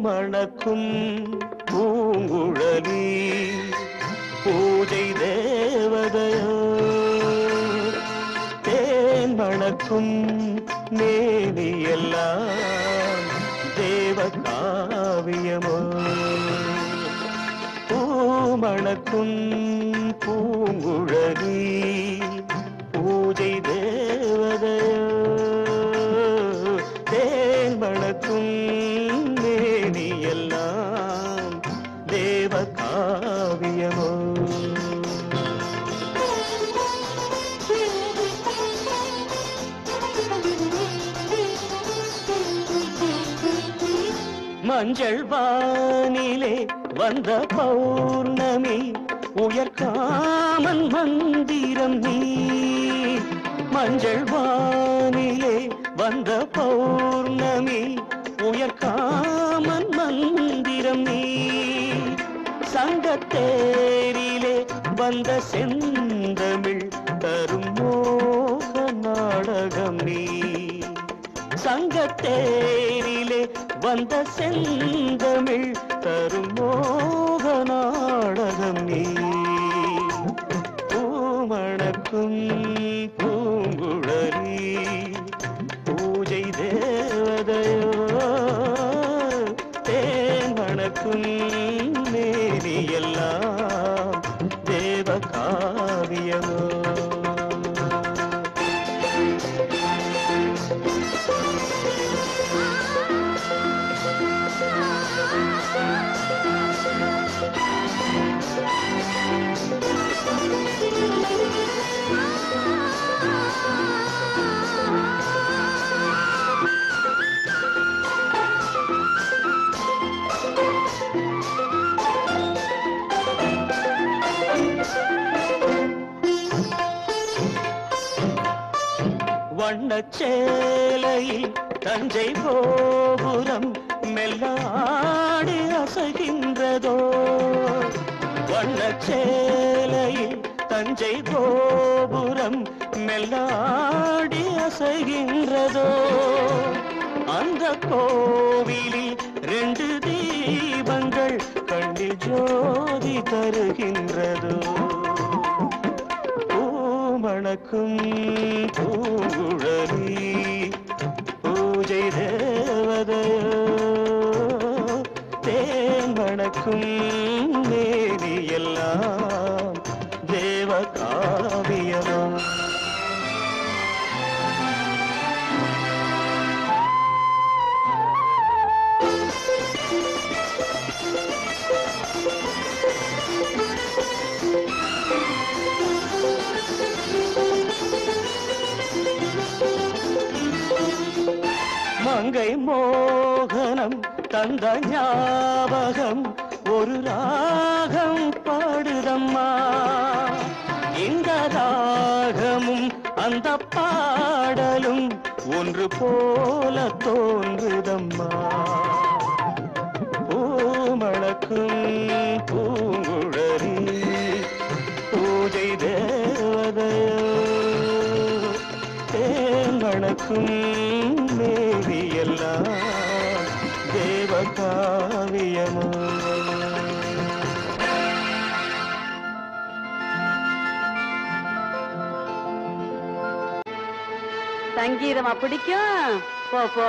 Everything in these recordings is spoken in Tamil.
பூமணக்கும் பூங்குழலி பூஜை தேவதையோ தேன் மணக்கும் மேனியெல்லாம் தேவ காவியமோ பூமணக்கும் பூங்குழலி பூஜை தேவதையோ தேன் மணக்கும் மேனியெல்லாம் தேவ காவியமோ மஞ்சள் வானிலே வந்த பௌர்ணமி உயர்காமன் மந்திரம் நீ மஞ்சள் வானிலே வந்த பௌர்ணமி உயர்காமன் மந்திரம் நீ சங்கத்தேரிலே வந்த செந்தமிழ் தரும் மோக நாடகம் நீ சங்கத்தேரிலே வந்த செந்தமிழ் தரும் மோக நாடகம் நீ பூமணக்கும் பூங்குழலி பூஜை தேவதையோ தேன் மணக்கும் மேனி எல்லாம் தேவ காவியமோ வண்ணச்சேலையில் தஞ்சை கோபுரம் மெல்லாடி அசைகின்றதோ வண்ணச்சேலையில் தஞ்சை கோபுரம் மெல்லாடி அசைகின்றதோ அந்த கோவிலில் ரெண்டு தீபங்கள் கண்ணில் ஜோதி தருகின்றதோ பூமணக்கும் பூங்குழலி பூஜை தேவதையோ தேன் மணக்கும் மேனி எல்லாம் தேவ காவியமோ மங்கை மோகனம் தந்த ஞாபகம் ஒரு ராகம் பாடுதம்மா இந்த ராகமும் அந்த பாடலும் ஒன்று போல தோன்றுதம்மா பூமணக்கும் பூங்குழலி பூஜை தேவதையோ தேமணக்கும் மேவி எல்லாம் தேவ காவியமோ சங்கீதமா பிடிக்கும் போ போ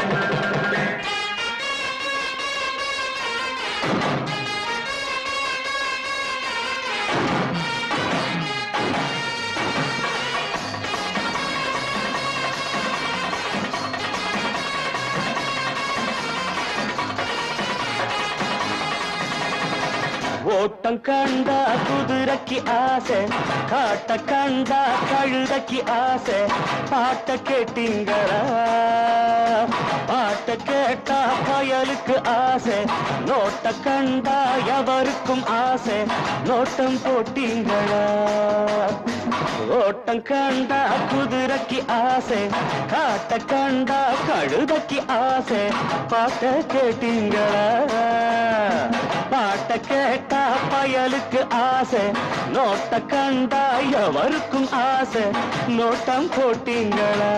ஓட்டம் கண்டா குதிரைக்கு ஆசை காட்ட கண்டா கழுதைக்கு ஆசை பாட்ட கேட்டீங்களா பாட்ட கேட்டா பயலுக்கு ஆசை நோட்ட கண்டா எவருக்கும் ஆசை நோட்டம் போட்டீங்களா ஓட்டம் கண்டா குதிரைக்கு ஆசை காட்ட கண்டா கழுதைக்கு ஆசை பாட்ட கேட்டீங்களா பாட்ட கேட்டா பயலுக்கு ஆசை நோட்ட கண்டா எவருக்கும் ஆசை நோட்டம் போட்டீங்களா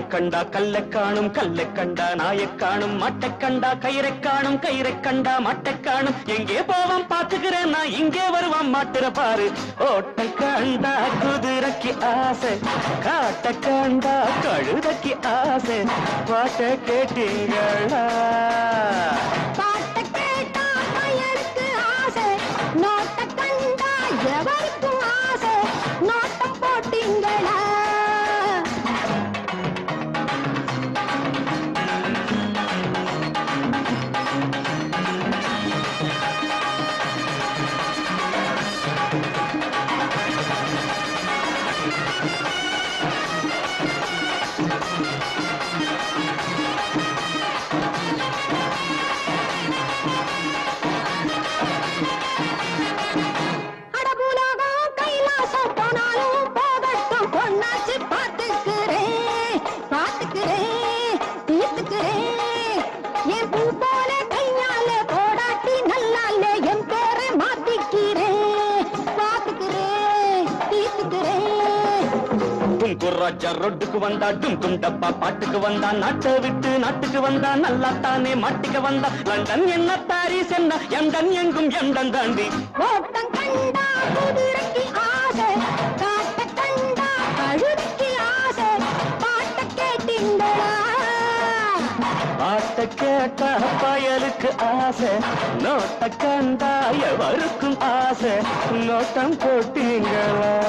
நாயக் கண்டா கல்லை காணும் கல்லை கண்டா நாயக் காணும் மாட்டைக் கண்டா கயிறை காணும் கயிறை கண்டா மாட்டைக் காணும் எங்கே போவான் பாத்துக்கிறேன் நான் இங்கே வருவான் மாட்டுற பாரு ஓட்ட கண்டா குதிரைக்கு ஆசை காட்ட கண்டா கழுதைக்கு ஆசை பாட்ட கேட்டீங்களா பாட்ட கேட்டா பயலுக்கு ஆசை நோட்ட கண்டா எவருக்கும் ஆசை நோட்டம் போட்டீங்களா அடபுலகம் கைலாசம் போனாலும் போகட்டும் பொண்ணாச்சு பார்த்துக்கிறேன் பார்த்துக்கிறேன் தீர்த்துக்கிறேன் என் பூ போல கையால போடாட்டி நல்லால என் பேரை மாத்திக்கிறேன் பார்த்துக்கிறேன் தீர்த்துக்கிறேன் துங்குராஜா ரொட்டுக்கு வந்தா டும் டும் டப்பா பாட்டுக்கு வந்தா நாட்டை விட்டு நாட்டுக்கு வந்தா நல்லா தானே மாட்டிக்க வந்தா லண்டன் என்ன பாரிஸ் என்ன எண்டன் எங்கும் எண்டன் தாண்டி ஓட்டம் கண்டா குதிரைக்கு ஆசை காட்ட கண்டா கழுதைக்கு ஆசை பாட்ட கேட்டீங்களா பாட்ட கேட்டா பயலுக்கு ஆசை நோட்ட கண்டா எவருக்கும் ஆசை நோட்டம் போட்டீங்களா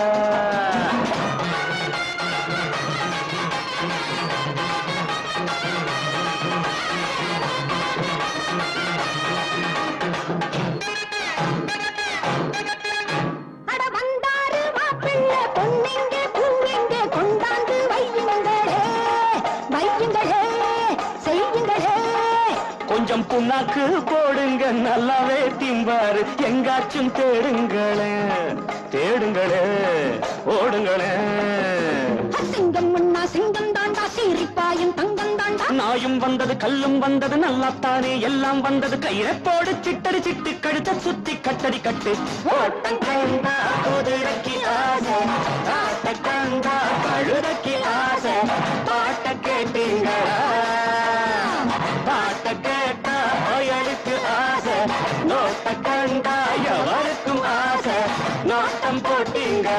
அட வந்தாரு மாப்பிள்ளை பொண்ணுங்க பூவெங்க கொண்டாந்து வையுங்களே வையுங்களே செய்யுங்களே கொஞ்சம் புண்ணாக்கு போடுங்க நல்லாவே திம்பாரு எங்காச்சும் தேடுங்களே தேடுங்களே ஓடுங்களே சிங்கம் முன்னா சிங்கம் தாண்டா சீரிப்பாயும் தங்கம் தாண்டா நாயும் வந்தது கல்லும் வந்தது நல்லாத்தானே எல்லாம் வந்தது கயிறை போடு சிட்டடி சிட்டு கழுத்த சுத்தி கட்டடி கட்டு ஓட்டம் கண்டா குதிரைக்கு ஆசை ஆட்ட கண்டா கழுதைக்கு ஆசை பாட்ட கேட்டீங்களா பாட்ட கேட்டா பயலுக்கு ஆசை நோட்ட கண்டா எவருக்கும் ஆசை நோட்டம் போட்டீங்களா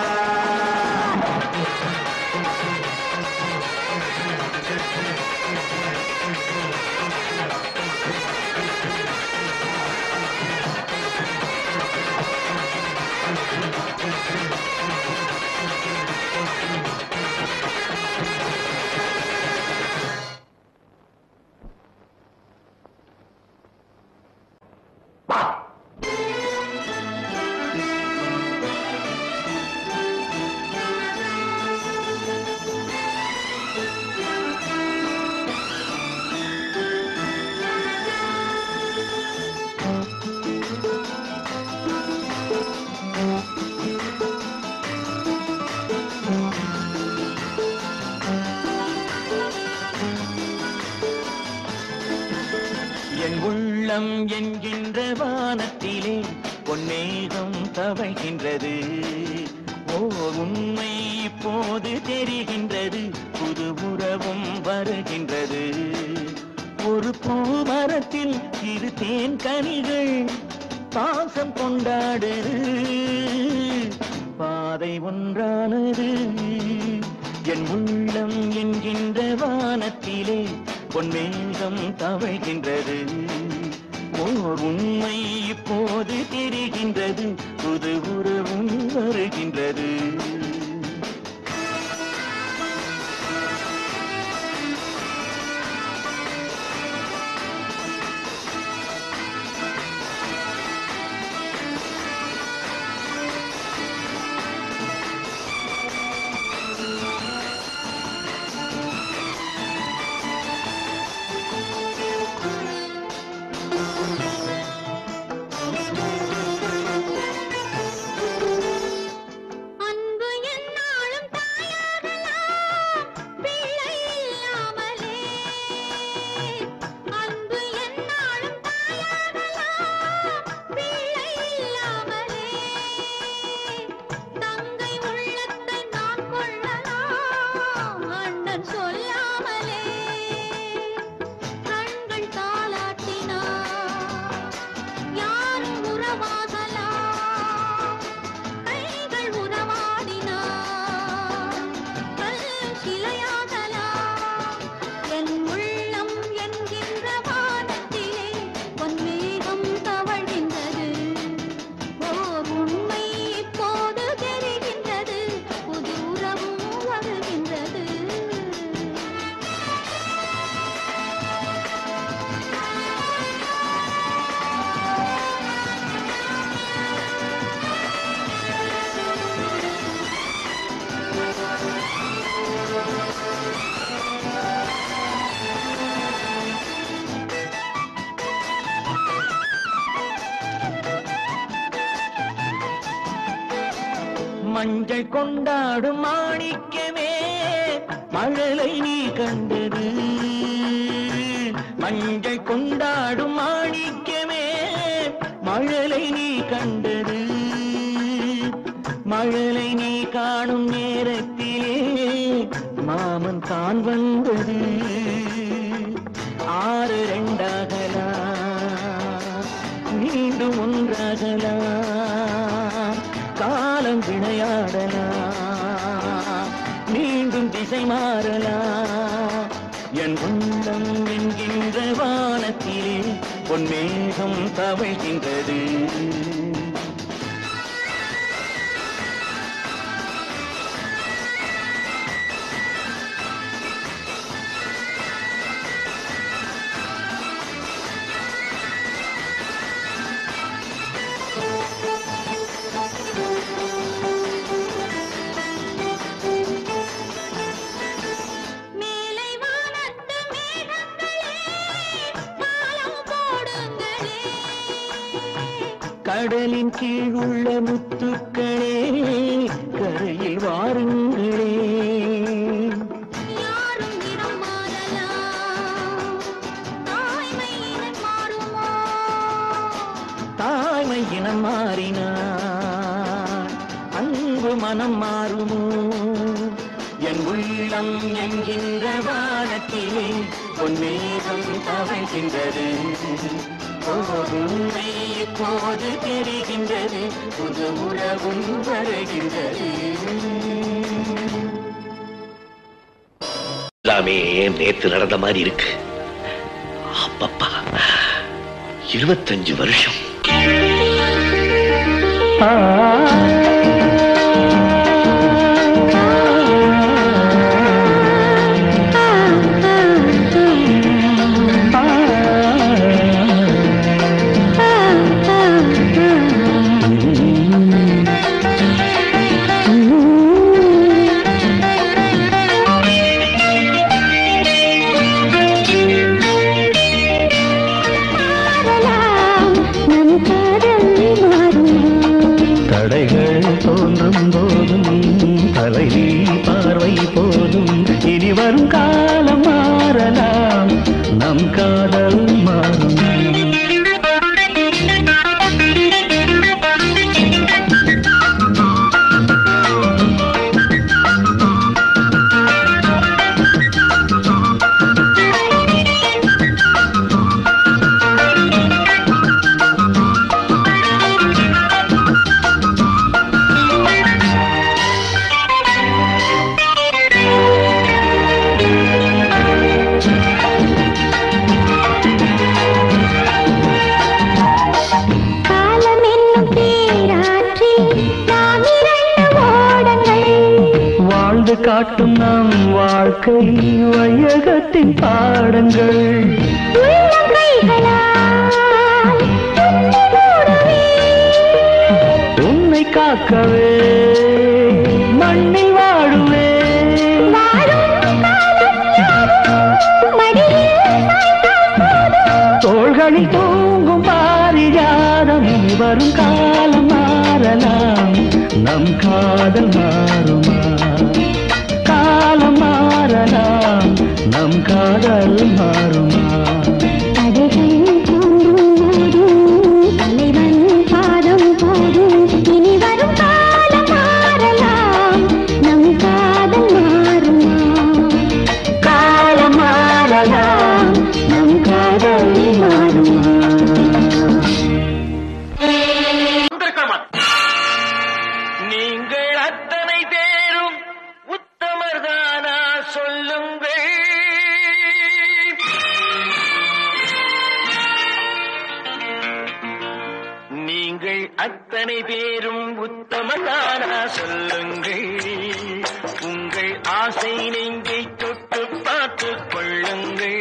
என் உள்ளம் என்கின்ற வானத்திலே பொன்னேகம் தவழ்கின்றது ஓர் உண்மை இப்போது தெரிகின்றது புது உறவும் வருகின்றது ஒரு பூமரத்தில் இரு தேன் கனிகள் பாசம் கொண்டாடுது பாதை ஒன்றானது என் உள்ளம் என்கின்ற வானத்திலே பொன்மேகம் தவழ்கின்றது ஓர் உண்மை இப்போது தெரிகின்றது புது உறவும் வருகின்றது மஞ்சள் கொண்டாடும் மாணிக்கமே மழலை நீ கண்டது மஞ்சள் கொண்டாடும் மாணிக்கமே மழலை நீ கண்டது மழலை நீ காணும் நேரத்திலே மாமன் தான் வந்தது ஆறு ரெண்டாகலாம் மீண்டும் ஒன்றாகலாம் காலம் விளையாடலாம் மீண்டும் திசை மாறலாம் என் உள்ளம் என்கின்ற வானத்திலே பொன்மேகம் தவழ்கின்றது மேலை வானத்து மேகங்களே மாலம் போடுங்களே கடலின் கீழ் உள்ள முத்துக்களே கரையில் வாருங்களே யாரும் நிறம் மாறலாம் தாய்மை இனம் மாறுமோ தாய்மை இனம் மாறினார் அன்பு மனம் மாறுமோ என் உள்ளம் என்கின்ற வானத்திலே பொன்மேகம் தவழ்கின்றது உண்மை இப்போது தெரிகின்றது புது உறவும் வருகின்றது எல்லாமே நேத்து நடந்த மாதிரி இருக்கு அப்பப்பா இருபத்தஞ்சு வருஷம் மாறலாம் நம் காதல் மாறும் தடைகள் தோன்றும் போதும் தலைவி பார்வை போதும் இனி வரும் காலம் மாறலாம் நம் காதல் மாறும் காலம் என்னும் பேராற்றில் நாம் இரண்டு ஓடங்கள் வாழ்ந்து காட்டும் நம் வாழ்க்கை வையகத்தின் பாடங்கள் உள்ளம் கைகளால் உன்னை மூடுவே. உன்னை காக்கவே மண்ணில் வாழுவே வாழும் காலம் யாவும் மடியில் சாய்ந்தால் போதும். தோள்களில் தூங்கும் பாரிஜாதம் இனி வரும் காலம் மாறலாம் நம் காதல் மாறுமா காலம் மாறலாம் நம் காதல் மாறுமா தடைகள் தோன்றும் போதும் தலைவன் பாதம் போதும் இனி வரும் காலம் மாறலாம் நம் காதல் மாறுமா காலம் மாறலாம் நம் காதல் மாறுமா நீங்கள் அத்தனை பேரும் உத்தமர்தானா சொல்லுங்கள் நீங்கள் அத்தனை பேரும் உத்தமதானா சொல்லுங்கள் உங்கள் ஆசை நெஞ்சை தொட்டு பார்த்துக் கொள்ளுங்கள்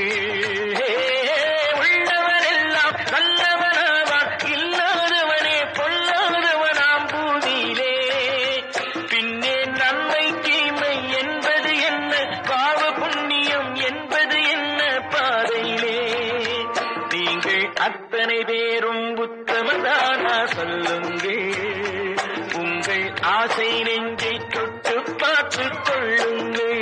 உள்ளவரெல்லாம் நல்லவனாவான் இல்லாதவனே பொல்லாதவனாம் பூதியிலே பின்னே நன்மை தீமை என்பது என்ன பாவ புண்ணியம் என்பது என்ன பாதையிலே நீங்கள் அத்தனை பேரும் புத்தமதானா சொல்லுங்கள் உங்கள் நீங்கள் ஆசை நெஞ்சை தொட்டு பார்த்துக் கொள்ளுங்கள்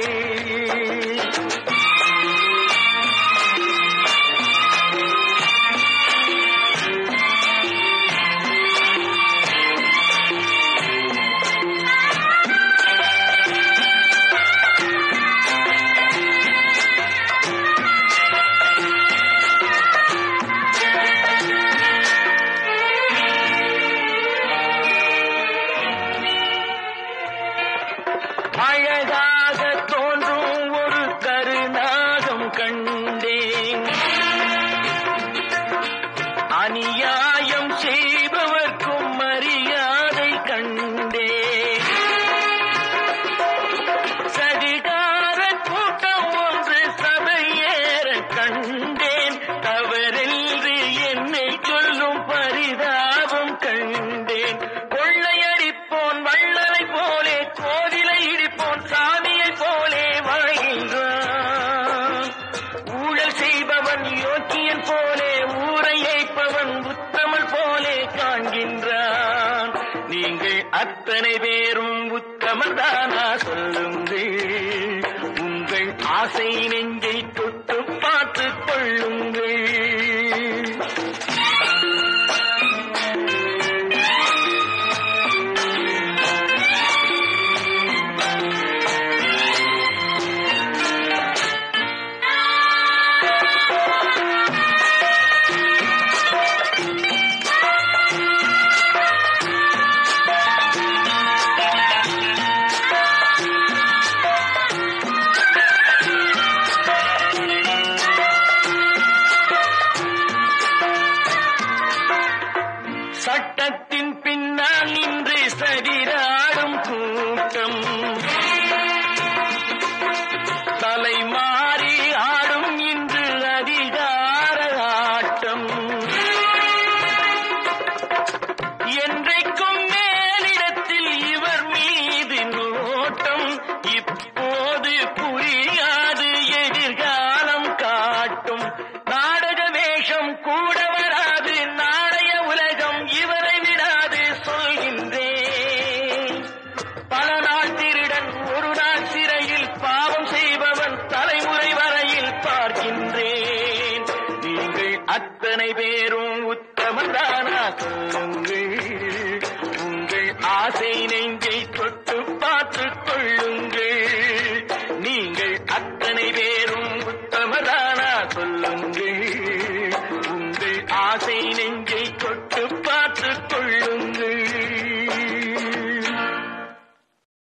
அழகாக தோன்றும் ஒரு கருநாகம் கண்டேன் அநியாயம் செய்பவர்க்கும் மரியாதை கண்டேன் சதிகார கூட்டம் ஒன்று சபையேற கண்டேன் தவறென்று என்னை சொல்லும் பரிதாபம் கண்டேன் கொள்ளையடிப்போன் வள்ளலை போலே கோவிலை இடிப்போன் சாமியை போலே வாழ்கின்றான் ஊழல் செய்பவன் யோக்கியன் போலே ஊரை ஏய்ப்பவன் உத்தமல் போலே காண்கின்றான் நீங்கள் அத்தனை பேரும் உத்தமன் தானா சொல்லுங்கள் உங்கள் ஆசை நெஞ்சை தொட்டு பார்த்துக் கொள்ளுங்கள் சட்டத்தின் பின்னால் நின்று சதிராடும் கூட்டம் தலை மாறி ஆடும் இன்று அதிகார ஆட்டம் என்றைக்கும் மேலிடத்தில் இவர் மீது நோட்டம் இப்போது புரியாது எதிர்காலம் காட்டும் நாடக வேஷம் கூட வராது நாணய உலகம் இவரை விடாது சொல்கின்றேன் பல நாள் திருடன் ஒரு நாள் சிறையில் பாவம் செய்பவன் தலைமுறை வரையில் பார்க்கின்றேன் நீங்கள் அத்தனை பேரும் உத்தமன் தானா சொல்லுங்கள் உங்கள் ஆசை நெஞ்சை தொட்டு பார்த்துக் கொள்ளுங்கள் நீங்கள் அத்தனை பேரும் உத்தமதானா சொல்லுங்கள் உங்கள் ஆசை நெஞ்சை